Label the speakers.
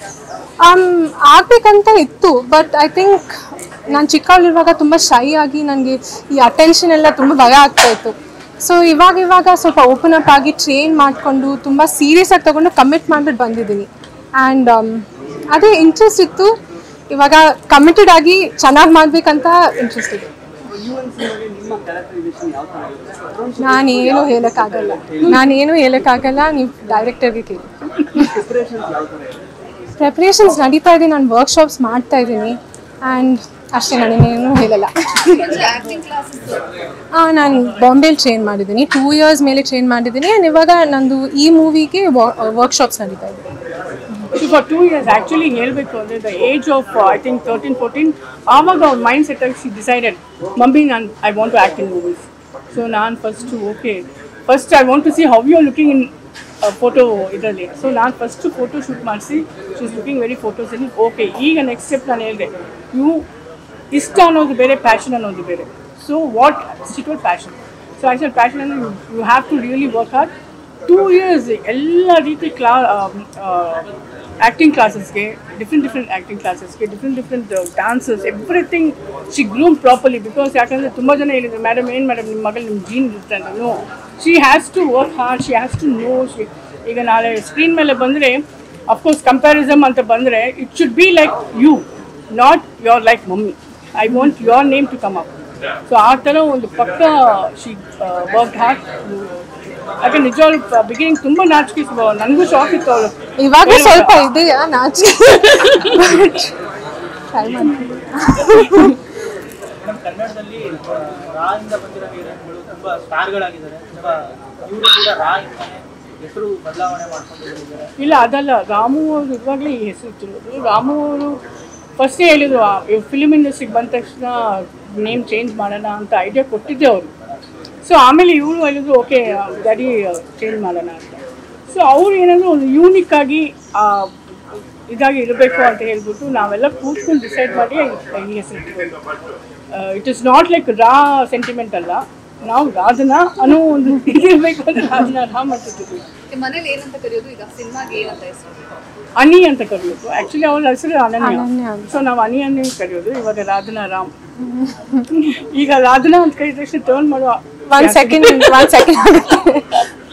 Speaker 1: ಆಗ್ಬೇಕಂತ ಇತ್ತು but I think ನಾನು ಚಿಕ್ಕವಳಿರುವಾಗ ತುಂಬ ಶೈ ಆಗಿ ನನಗೆ ಈ ಅಟೆನ್ಷನ್ ಎಲ್ಲ ತುಂಬ ಭಯ ಆಗ್ತಾ ಇತ್ತು ಸೊ ಇವಾಗ ಇವಾಗ ಸ್ವಲ್ಪ ಓಪನ್ ಅಪ್ ಆಗಿ ಟ್ರೈನ್ ಮಾಡಿಕೊಂಡು ತುಂಬ ಸೀರಿಯಸ್ ಆಗಿ ತಗೊಂಡು ಕಮಿಟ್ ಮಾಡಿಬಿಟ್ಟು ಬಂದಿದ್ದೀನಿ ಆ್ಯಂಡ್ ಅದೇ ಇಂಟ್ರೆಸ್ಟ್ ಇತ್ತು ಇವಾಗ ಕಮಿಟೆಡ್ ಆಗಿ ಚೆನ್ನಾಗಿ ಮಾಡಬೇಕಂತ ಇಂಟ್ರೆಸ್ಟ್ ಇದೆ ನಾನೇನು ಹೇಳೋಕ್ಕಾಗಲ್ಲ ನಾನೇನು ಹೇಳೋಕ್ಕಾಗಲ್ಲ ನೀವು ಡೈರೆಕ್ಟರ್ಗೆ ಕೇಳಿ ಪ್ರಿಪ್ರೇಷನ್ಸ್ ನಡೀತಾ ಇದೆ ನಾನು ವರ್ಕ್ಶಾಪ್ಸ್ ಮಾಡ್ತಾ ಇದ್ದೀನಿ ಆ್ಯಂಡ್ ಅಷ್ಟೇ ನಾನೇನು ಹೇಳಲ್ಲ ಹಾಂ ನಾನು ಬಾಂಬೆಲಿ ಟ್ರೈನ್ ಮಾಡಿದ್ದೀನಿ ಟೂ ಇಯರ್ಸ್ ಮೇಲೆ ಟ್ರೈನ್ ಮಾಡಿದ್ದೀನಿ ಆ್ಯಂಡ್ ಇವಾಗ ನಂದು ಈ ಮೂವಿಗೆ ವರ್ಕ್ಶಾಪ್ಸ್ ನಡೀತಾ ಇದೆ
Speaker 2: ಫಾರ್ ಟೂ ಇಯರ್ಸ್ ಆ್ಯಕ್ಚುಲಿ ಹೇಳಬೇಕು ಅಂದರೆ the age of I think thirteen fourteen ಆವಾಗ ಅವ್ರ ಮೈಂಡ್ ಸೆಟ್ ಆಗಿ ಡಿಸೈಡೆಡ್ ಮಮ್ಮಿ ನಾನು I want to act in movies so ನಾನು first okay first I want to see how you are looking in photo ಇದರಲ್ಲಿ so ನಾನು first photo shoot ಮಾಡಿಸಿ she is looking very photos in okay ಈಗ next step ನಾನು ಹೇಳಿದೆ you ಇಷ್ಟ ಅನ್ನೋದು ಬೇರೆ ಪ್ಯಾಷನ್ ಅನ್ನೋದು ಬೇರೆ so what is it passion so actual passion ಅಂದರೆ you have to really work hard two years ಎಲ್ಲ ರೀತಿ ಕ್ಲಾ ಆ್ಯಕ್ಟಿಂಗ್ ಕ್ಲಾಸಸ್ಗೆ ಡಿಫ್ರೆಂಟ್ ಡಿಫ್ರೆಂಟ್ ಆ್ಯಕ್ಟಿಂಗ್ ಕ್ಲಾಸಸ್ಗೆ different different dances everything she groom properly because ಯಾಕಂದರೆ ತುಂಬ ಜನ ಹೇಳಿದ್ರು ಮೇಡಮ್ ಏನು ಮೇಡಮ್ ನಿಮ್ಮ ಮಗಳು ನಿಮ್ಮ ಜೀನ್ ಇರುತ್ತೆ ಅಂತ no she has to work hard she has to no she ಈಗ ನಾಳೆ ಸ್ಕ್ರೀನ್ ಮೇಲೆ ಬಂದರೆ ಅಫ್ಕೋರ್ಸ್ ಕಂಪ್ಯಾರಿಸಮ್ ಅಂತ ಬಂದರೆ it should be like you not your like mummy I want your name to come up so ಆ ಥರ ಒಂದು ಪಕ್ಕ ಶಿ ವರ್ಕ್ ಹಾರ್ಡ್ ಯಾಕೆ ನಿಜವಾಗ್ಲೂ ಬಿಗಿನಿಂಗ್ ತುಂಬ ನಾಚಿಕೆ ನನಗೂ ಶಾಕ್ ಇತ್ತು ಅವಳು
Speaker 1: ಇವಾಗ ಸ್ವಲ್ಪ ಇದೆಯಾ ನಾಚಿಕೆ ಟ್ರೈ ಮಾಡ್ತೀನಿ
Speaker 3: ನಮ್ಮ ಕನ್ನಡದಲ್ಲಿ ಆ, ರಾ ಇಂದ ಬಂದಿರೋ ಹೀರೋಯಿನ್ಗಳು ತುಂಬಾ ಸ್ಟಾರ್ಗಳಾಗಿದ್ದಾರೆ ತುಂಬಾ ಇವರು ಕೂಡ ರಾ ಇಂದಾನೆ ಹೆಸರು ಬದಲಾವಣೆ ಮಾಡ್ಕೊಂಡು ಬಂದಿದ್ದಾರೆ
Speaker 2: ಇಲ್ಲ ಅದಲ್ಲ ರಾಮು ಅವರು ಇವಾಗಲೇ ಈ ಹೆಸರು ಇಟ್ಟಿರೋದು ರಾಮು ಅವರು ಫಸ್ಟೇ ಹೇಳಿದ್ರು ಫಿಲಿಮ್ ಇಂಡಸ್ಟ್ರಿಗೆ ಬಂದ ತಕ್ಷಣ ನೇಮ್ ಚೇಂಜ್ ಮಾಡೋಣ ಅಂತ ಐಡಿಯಾ ಕೊಟ್ಟಿದ್ದೆ ಅವರು ಸೊ ಆಮೇಲೆ ಇವರು ಹೇಳಿದ್ರು ಓಕೆ ಡ್ಯಾಡಿ ಚೇಂಜ್ ಮಾಡೋಣ ಅಂತ ಸೊ ಅವ್ರು ಏನಂದ್ರೆ ಒಂದು ಯೂನಿಕ್ ಆಗಿ ಆ, ಇದಾಗಿ ಇರಬೇಕು ಅಂತ ಹೇಳ್ಬಿಟ್ಟು ನಾವೆಲ್ಲ ಕೂತ್ಕೊಂಡು ಡಿಸೈಡ್ ಮಾಡಿ ಈ ಹೆಸರು ಇಟ್ಕೊಂಡು ಇಟ್ ಇಸ್ ನಾಟ್ ಲೈಕ್ ರಾ ಸೆಂಟಿಮೆಂಟ್ ಅಲ್ಲ ನಾವು ರಾಧನಾ ಅನ್ನೋ ಒಂದು ಇದಿರಬೇಕು ಅಂತ ರಾಧನಾ ರಾಮ್ ಅಂತಿದ್ವಿ
Speaker 4: ಮನೇಲಿ ಏನಂತ ಕರೆಯೋದು ಈಗ ಸಿನಿಮಾಗೆ ಏನಂತ ಹೆಸರು
Speaker 2: ಅನಿ ಅಂತ ಕರೆಯೋದು ಆಕ್ಚುಲಿ ಅವಳ ಹೆಸರು ಅನನ್ಯ
Speaker 1: ಅನನ್ಯ ಅಂತ.
Speaker 2: ಸೊ ನಾವು ಅನಿ ಅನ್ನೇ ಕರೆಯೋದು ಇವಾಗ ರಾಧನಾ ರಾಮ್ ಈಗ ರಾಧನಾ ಅಂತ ಕರೆದ ತಕ್ಷಣ ಟರ್ನ್ ಮಾಡುವ
Speaker 1: ಒನ್ ಸೆಕೆಂಡ್ ಒನ್ ಸೆಕೆಂಡ್